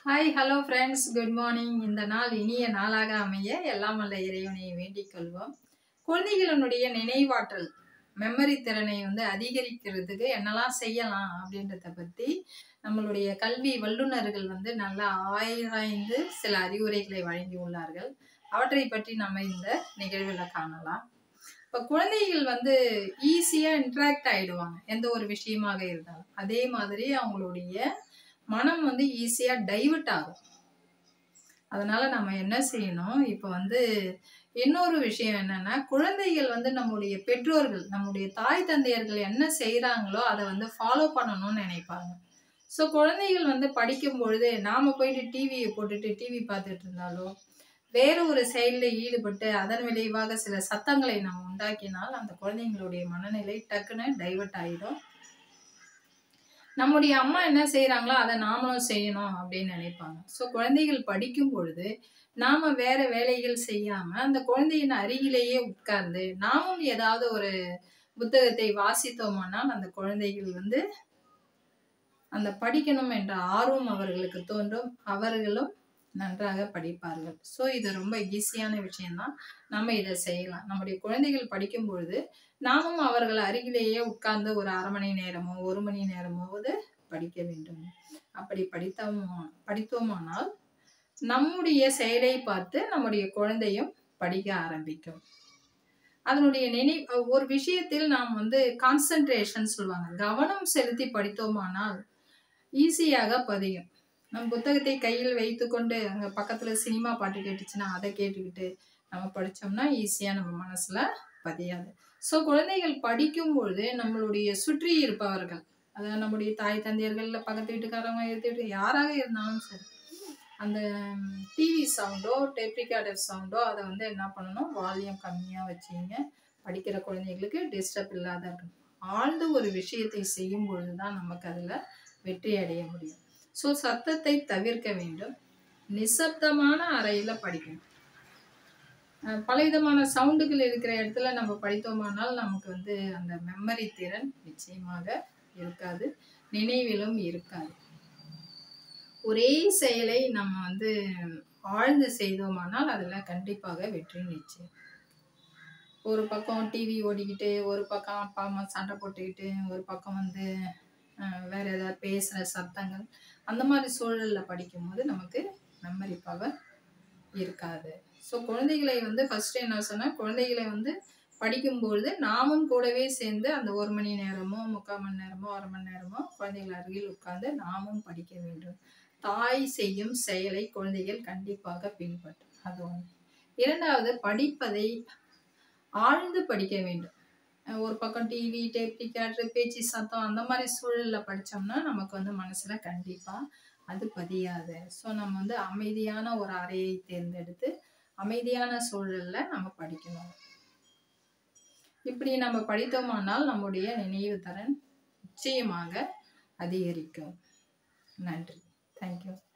hi hello friends good morning இந்த நாள் இனிய நாளாக அமைய எல்லாம் வல்ல இறைவனை வேண்டிக் கொள்வோம் குழந்தைகளினுடைய நினைவாற்றல் மெமரி திறனை வந்து அதிகரிக்கிறதுக்கு என்னெல்லாம் செய்யலாம் அப்படின்றத பற்றி நம்மளுடைய கல்வி வல்லுநர்கள் வந்து நல்லா ஆராய்ந்து சில அறிவுரைகளை வழங்கியுள்ளார்கள் அவற்றை பற்றி நம்ம இந்த நிகழ்வில் காணலாம் இப்போ குழந்தைகள் வந்து ஈஸியாக இன்ட்ராக்ட் ஆகிடுவாங்க எந்த ஒரு விஷயமாக இருந்தாலும் அதே மாதிரி அவங்களுடைய மனம் வந்து ஈஸியாக டைவர்ட் ஆகும் அதனால நம்ம என்ன செய்யணும் இப்போ வந்து இன்னொரு விஷயம் என்னன்னா குழந்தைகள் வந்து நம்முடைய பெற்றோர்கள் நம்முடைய தாய் தந்தையர்கள் என்ன செய்கிறாங்களோ அதை வந்து ஃபாலோ பண்ணணும்னு நினைப்பாங்க ஸோ குழந்தைகள் வந்து படிக்கும் பொழுது நாம் போயிட்டு டிவியை போட்டுட்டு டிவி பார்த்துட்டு இருந்தாலோ வேற ஒரு செயலில் ஈடுபட்டு அதன் விளைவாக சில சத்தங்களை நம்ம உண்டாக்கினால் அந்த குழந்தைங்களுடைய மனநிலை டக்குன்னு டைவர்ட் ஆகிடும் நம்முடைய அம்மா என்ன செய்கிறாங்களோ அதை நாமளும் செய்யணும் அப்படின்னு நினைப்பாங்க ஸோ குழந்தைகள் படிக்கும் பொழுது நாம் வேற வேலைகள் செய்யாமல் அந்த குழந்தையின் அருகிலேயே உட்கார்ந்து நாமும் ஏதாவது ஒரு புத்தகத்தை வாசித்தோமானால் அந்த குழந்தைகள் வந்து அந்த படிக்கணும் என்ற ஆர்வம் அவர்களுக்கு தோன்றும் அவர்களும் நன்றாக படிப்பார்கள் ஸோ இது ரொம்ப ஈஸியான விஷயம்தான் நம்ம இதை செய்யலாம் நம்முடைய குழந்தைகள் படிக்கும் பொழுது நாமும் அவர்கள் அருகிலேயே உட்கார்ந்து ஒரு அரை மணி நேரமோ ஒரு மணி நேரமாவது படிக்க வேண்டும் அப்படி படித்தோம் படித்தோமானால் நம்முடைய செயலை பார்த்து நம்முடைய குழந்தையும் படிக்க ஆரம்பிக்கும் அதனுடைய நினை ஒரு விஷயத்தில் நாம் வந்து கான்சன்ட்ரேஷன் சொல்லுவாங்க கவனம் செலுத்தி படித்தோமானால் ஈஸியாக பதியும் நம் புத்தகத்தை கையில் வைத்துக்கொண்டு அங்கே பக்கத்தில் சினிமா பாட்டு கேட்டுச்சுன்னா அதை கேட்டுக்கிட்டு நம்ம படித்தோம்னா ஈஸியாக நம்ம மனசில் பதியாது ஸோ குழந்தைகள் படிக்கும் பொழுது நம்மளுடைய சுற்றி இருப்பவர்கள் அதாவது நம்முடைய தாய் தந்தையர்கள் பக்கத்து வீட்டுக்காரவங்க எடுத்து வீட்டு யாராக இருந்தாலும் சரி அந்த டிவி சவுண்டோ டெப்ரிகார்டர் சவுண்டோ அதை வந்து என்ன பண்ணணும் வால்யூம் கம்மியாக வச்சுங்க படிக்கிற குழந்தைங்களுக்கு டிஸ்டர்ப் இல்லாத இருக்கணும் ஆழ்ந்து ஒரு விஷயத்தை செய்யும் பொழுது தான் நமக்கு அதில் வெற்றி அடைய முடியும் ஸோ சத்தத்தை தவிர்க்க வேண்டும் நிசப்தமான அறையில் படிக்கணும் பலவிதமான சவுண்டுகள் இருக்கிற இடத்துல நம்ம படித்தோமானால் நமக்கு வந்து அந்த மெமரி திறன் நிச்சயமாக இருக்காது நினைவிலும் இருக்காது ஒரே செயலை நம்ம வந்து ஆழ்ந்து செய்தோமானால் அதில் கண்டிப்பாக வெற்றி நிச்சயம் ஒரு பக்கம் டிவி ஓடிக்கிட்டு ஒரு பக்கம் அப்பா அம்மா சண்டை போட்டுக்கிட்டு ஒரு பக்கம் வந்து வேற ஏதாவது பேசுகிற சத்தங்கள் அந்த மாதிரி சூழலில் படிக்கும்போது நமக்கு மெமரி பவர் இருக்காது ஸோ குழந்தைகளை வந்து ஃபஸ்ட்டு என்ன சொன்னால் குழந்தைகளை வந்து படிக்கும்பொழுது நாமும் கூடவே சேர்ந்து அந்த ஒரு மணி நேரமோ முக்கால் மணி நேரமோ அரை மணி நேரமோ குழந்தைகள் அருகில் உட்கார்ந்து நாமும் படிக்க வேண்டும் தாய் செய்யும் செயலை குழந்தைகள் கண்டிப்பாக பின்பற்றும் அது ஒன்று இரண்டாவது படிப்பதை ஆழ்ந்து படிக்க வேண்டும் ஒரு பக்கம் டிவி டேப் டிக்கெட்டு பேச்சு சத்தம் அந்த மாதிரி சூழலில் படித்தோம்னா நமக்கு வந்து மனசில் கண்டிப்பாக அது பதியாது ஸோ நம்ம வந்து அமைதியான ஒரு அறையை தேர்ந்தெடுத்து அமைதியான சூழலில் நம்ம படிக்கணும் இப்படி நம்ம படித்தோமானால் நம்முடைய நினைவு திறன் நிச்சயமாக அதிகரிக்கும் நன்றி தேங்க்யூ